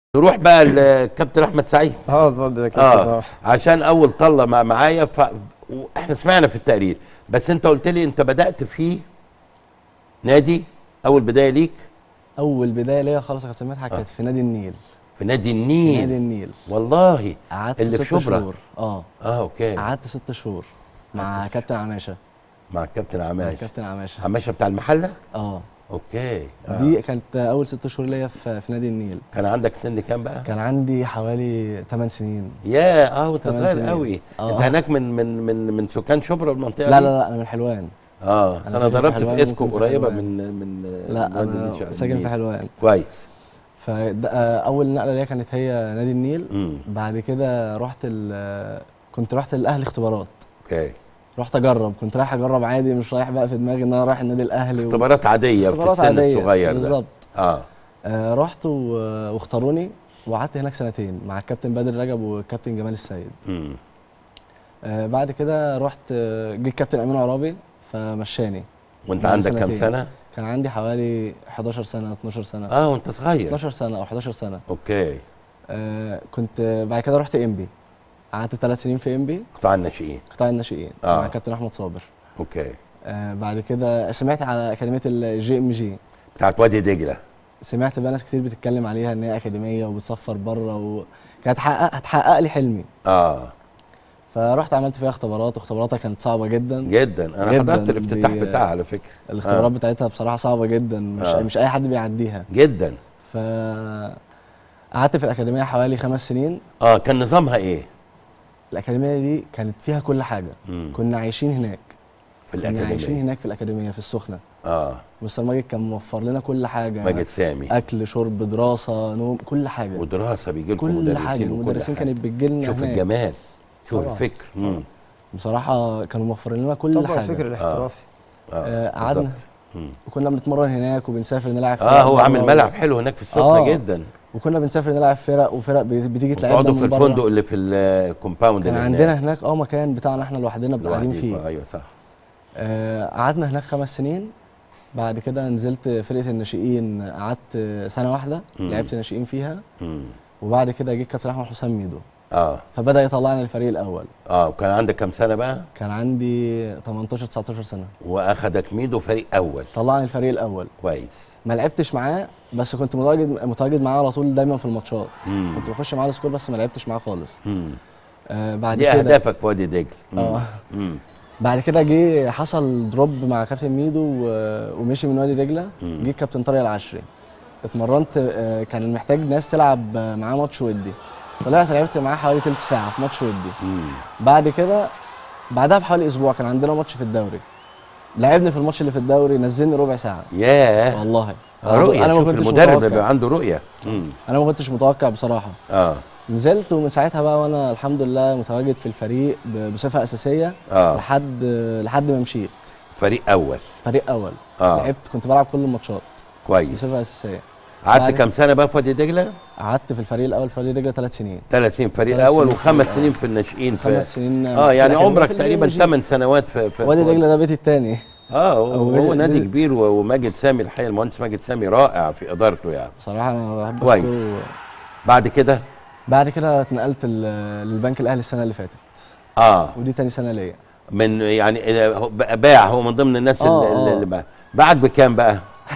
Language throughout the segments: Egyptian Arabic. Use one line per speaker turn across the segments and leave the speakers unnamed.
نروح بقى للكابتن احمد سعيد
اه اتفضل يا كابتن
اه
اه
عشان اول طله مع معايا ف... احنا سمعنا في التقرير بس انت قلت لي انت بدات في نادي اول بدايه ليك
اول بدايه ليا خالص يا كابتن مدحت كانت في نادي النيل
في نادي
في
النيل
نادي النيل
والله
قعدت
اللي في
ست
شبرا.
شهور اه
اه اوكي
قعدت ست شهور مع
قعدت ست
كابتن عماشه
مع الكابتن
مع
عماش
كابتن عماشه
عماشه بتاع المحله
اه
اوكي آه.
دي كانت اول ست شهور ليا في في نادي النيل
كان عندك سن كام بقى
كان عندي حوالي 8 سنين
يا اه وانت
تمن
صغير
سنين.
قوي
آه.
انت هناك من من من من سكان شبرا المنطقه
لا
دي؟
لا لا انا من حلوان
اه
أنا
انا
ساكن في
ضربت
حلوان
في اسكو
وممكن في
قريبه
حلوان.
من من
لا
وادي
انا
النيل.
ساكن في حلوان
كويس
فاول نقله ليا كانت هي نادي النيل
امم
بعد كده رحت ال- كنت رحت الاهلي اختبارات
اوكي
رحت اجرب كنت رايح اجرب عادي مش رايح بقى في دماغي ان انا رايح النادي الاهلي و-
اختبارات عاديه في
اختبارات
السن
عادية،
الصغير ده
بالظبط
اه
آه رحت و- واختاروني وقعدت هناك سنتين مع الكابتن بدر رجب والكابتن جمال السيد
امم
آه بعد كده رحت آه، جه الكابتن امين عرابي فمشاني
وانت
بعد
عندك كام
سنتين.
سنه؟
كان عندي حوالي 11 سنه 12 سنه
اه وانت صغير
12 سنه او 11 سنه
اوكي
آه كنت آه، بعد كده رحت انبي قعدت ثلاث سنين في انبي
قطاع الناشئين
قطاع الناشئين
آه.
مع الكابتن احمد صابر
اوكي
آه بعد كده سمعت على اكاديميه الجي ام جي
بتاعت وادي دجله
سمعت بقى ناس كتير بتتكلم عليها ان هي اكاديميه وبتسفر بره وكانت هتحقق هتحقق لي حلمي
اه
فرحت عملت فيها اختبارات واختباراتها كانت صعبه جدا
جدا انا
جداً.
حضرت الافتتاح
بي-
بتاعها على فكره
الاختبارات
آه.
بتاعتها بصراحه صعبه جدا مش
آه.
مش اي حد بيعديها
جدا
ف قعدت في الاكاديميه حوالي خمس سنين
اه كان نظامها ايه؟
الاكاديميه دي كانت فيها كل حاجه
مم.
كنا عايشين هناك
في
كنا عايشين
الاكاديميه
هناك في الاكاديميه في السخنه
اه
مستر ماجد كان موفر لنا كل حاجه
ماجد سامي
اكل شرب دراسه نوم كل حاجه
ودراسه بيجي لكم
كل
مدرسين
حاجه
وكل
المدرسين
حاجة.
كانت بتجي لنا
شوف
هناك.
الجمال شوف
طبعاً.
الفكر مم.
بصراحه كانوا موفرين لنا كل
طبعا
حاجه
الفكر الاحترافي
آه،
بالظبط.
قعدنا
مم.
وكنا بنتمرن هناك وبنسافر نلعب فرق
اه هو
بره
عامل
و-
ملعب حلو هناك في السخنه
آه.
جدا
وكنا بنسافر نلعب فرق وفرق بت- بتيجي تلعبنا
تقعدوا في
من بره
الفندق اللي في الكومباوند
كان
اللي
عندنا هناك اه مكان بتاعنا احنا لوحدنا بنبقى قاعدين
لوحديكوا.
فيه
ايوه صح
آه، قعدنا هناك خمس سنين بعد كده نزلت فرقه الناشئين قعدت سنه واحده
مم.
لعبت ناشئين فيها
مم.
وبعد كده جه الكابتن احمد حسام ميدو
اه
فبدا يطلعني الفريق الاول
اه وكان عندك كام سنه بقى؟
كان عندي 18 19 سنه
واخدك ميدو فريق اول
طلعني الفريق الاول
كويس
ما لعبتش معاه بس كنت متواجد متواجد معاه على طول دايما في الماتشات
مم.
كنت بخش معاه السكور بس ما لعبتش معاه خالص
مم.
آه بعد
دي
كده
اهدافك في وادي دجله مم.
اه
مم.
بعد كده جه حصل دروب مع كابتن ميدو و- ومشي من وادي دجله
مم.
جه كابتن طارق العشري اتمرنت آه، كان محتاج ناس تلعب آه، معاه ماتش ودي طلعت لعبت معاه حوالي تلت ساعه في ماتش ودي
مم.
بعد كده بعدها بحوالي اسبوع كان عندنا ماتش في الدوري لعبني في الماتش اللي في الدوري نزلني ربع ساعه
ياه
والله
آه، رؤيه
انا ما
شوف
كنتش
المدرب
متوقع
بيبقى عنده رؤيه مم.
انا ما كنتش متوقع بصراحه
اه
نزلت ومن ساعتها بقى وانا الحمد لله متواجد في الفريق ب- بصفه اساسيه
اه
لحد لحد ما مشيت
فريق اول
فريق اول
اه
لعبت كنت بلعب كل الماتشات
كويس
بصفه اساسيه
قعدت
بعد-
كام سنه بقى في وادي دجله؟
قعدت في الفريق الاول فريق رجله ثلاث سنين
ثلاث سنين فريق
ثلاث
الاول
سنين في
وخمس
الأول.
سنين في الناشئين في
خمس سنين
اه
في
يعني
الأكاديمية
عمرك
في
تقريبا
الجي.
8 سنوات في, في
وادي
في-
دجله ده بيتي الثاني
اه
أو
هو
بيجي-
نادي
بيجي-
كبير و- وماجد سامي الحقيقه المهندس ماجد سامي رائع في ادارته يعني
بصراحه انا بحب
كويس.
أشكره.
بعد كده
بعد كده اتنقلت ال- للبنك الاهلي السنه اللي فاتت
اه
ودي تاني سنه ليا
من يعني إذا هو بقى باع هو من ضمن الناس
آه،
اللي,
آه.
اللي باع باعك بكام بقى؟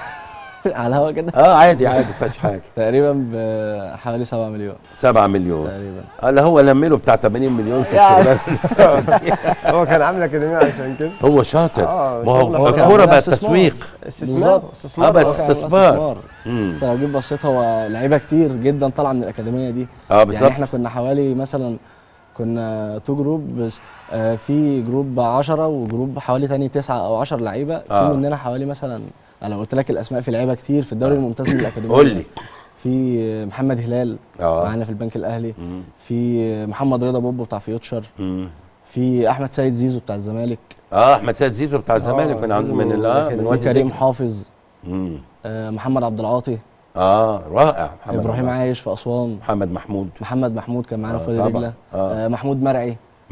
على الهوا كده
اه عادي عادي ما فيهاش حاجه
تقريبا بحوالي 7 مليون
7 مليون
تقريبا
آه لا هو لم له بتاع 80 مليون في
يعني.
الشغلانه
هو كان عامل اكاديميه عشان كده
هو شاطر
آه،
ما هو
شغل
هو
هو كان
الكوره
عاملها
بقت
استثمار.
تسويق
استثمار
بالظبط.
استثمار
آه، بقت
آه.
هو كان
استثمار. مم.
انت لو جيت بصيت هو لعيبه كتير جدا طالعه من الاكاديميه دي
اه
يعني
بالظبط
احنا كنا حوالي مثلا كنا تو جروب بس آه في جروب 10 وجروب حوالي تاني 9 او 10 لعيبه في
آه.
مننا حوالي مثلا انا لو قلت لك الاسماء في لعيبه كتير في الدوري الممتاز من الاكاديميه
قول لي
في محمد هلال
اه
معانا في البنك الاهلي
مم.
في محمد رضا بوبو بتاع فيوتشر
مم.
في احمد سيد زيزو بتاع الزمالك
اه احمد سيد زيزو بتاع الزمالك من عند
زيزو
من ال- اه
كان
من
في
في
وادي
كريم
دجله
حافظ
مم.
آه محمد عبد العاطي
اه رائع محمد
ابراهيم
عبد-
عايش في اسوان
محمد محمود
محمد محمود كان معانا
آه،
في وادي
طبعاً.
دجله
آه.
آه محمود مرعي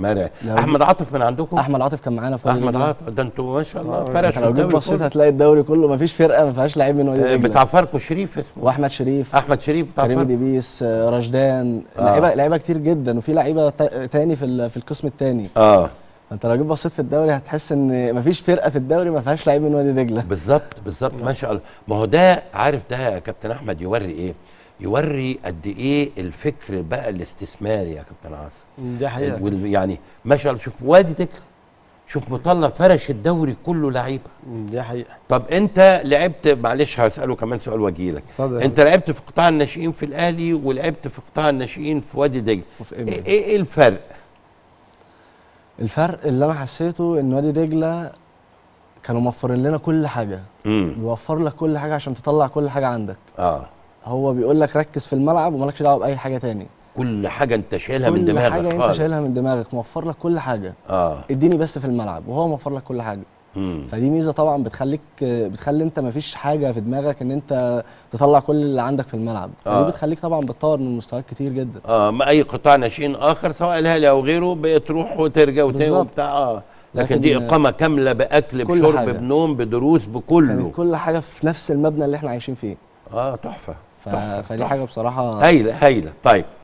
مرعي
لو-
احمد عاطف من عندكم
احمد عاطف كان معانا في وادي
احمد
دجلة.
عاطف ده انتوا ما شاء الله
آه،
انت
فرشوا
لو جيت
الدوري
بصيت
كله.
هتلاقي الدوري كله ما فيش فرقه ما فيهاش لعيب من وادي
آه،
دجله
بتاع فاركو شريف اسمه
واحمد شريف
احمد شريف بتاع
كريم
فاركو
ديبيس آه، رشدان
آه.
لعيبه لعيبه كتير جدا وفي لعيبه تا- تاني في ال- في القسم التاني
اه
فانت لو جيت بصيت في الدوري هتحس ان مفيش فرقه في الدوري ما فيهاش لعيب من وادي دجله
بالظبط بالظبط ما شاء الله ما هو ده عارف ده يا كابتن احمد يوري ايه يوري قد ايه الفكر بقى الاستثماري يا كابتن عاصم
دي حقيقه
وال- يعني ما شاء الله شوف وادي دجله شوف مطلع فرش الدوري كله لعيبه
دي حقيقه
طب انت لعبت معلش هساله كمان سؤال واجيلك
اتفضل يا
انت لعبت في قطاع الناشئين في الاهلي ولعبت في قطاع الناشئين في وادي دجله
وفي
ايه
إمبي.
ايه إيه الفرق
الفرق اللي انا حسيته ان وادي دجله كانوا موفرين لنا كل حاجه
امم
بيوفر لك كل حاجه عشان تطلع كل حاجه عندك
اه
هو بيقول لك ركز في الملعب ومالكش دعوه باي حاجه تاني
كل حاجه انت شايلها من
كل
دماغك
حاجه انت
خالص.
شايلها من دماغك موفر لك كل حاجه
اه
اديني بس في الملعب وهو موفر لك كل حاجه
امم
فدي ميزه طبعا بتخليك بتخلي انت مفيش حاجه في دماغك ان انت تطلع كل اللي عندك في الملعب فدي
آه.
بتخليك طبعا بتطور من مستواك كتير جدا
اه ما اي قطاع ناشئين اخر سواء الاهلي او غيره بتروح وترجع وت-
بالظبط.
وبتاع اه لكن
لكن
دي اقامه كامله باكل
كل
بشرب
حاجة.
بنوم بدروس بكله
كانت كل حاجه في نفس المبنى اللي احنا عايشين فيه
اه تحفه
ف...
تحفة،
فدي
تحفة.
حاجه بصراحه
هايله هايله طيب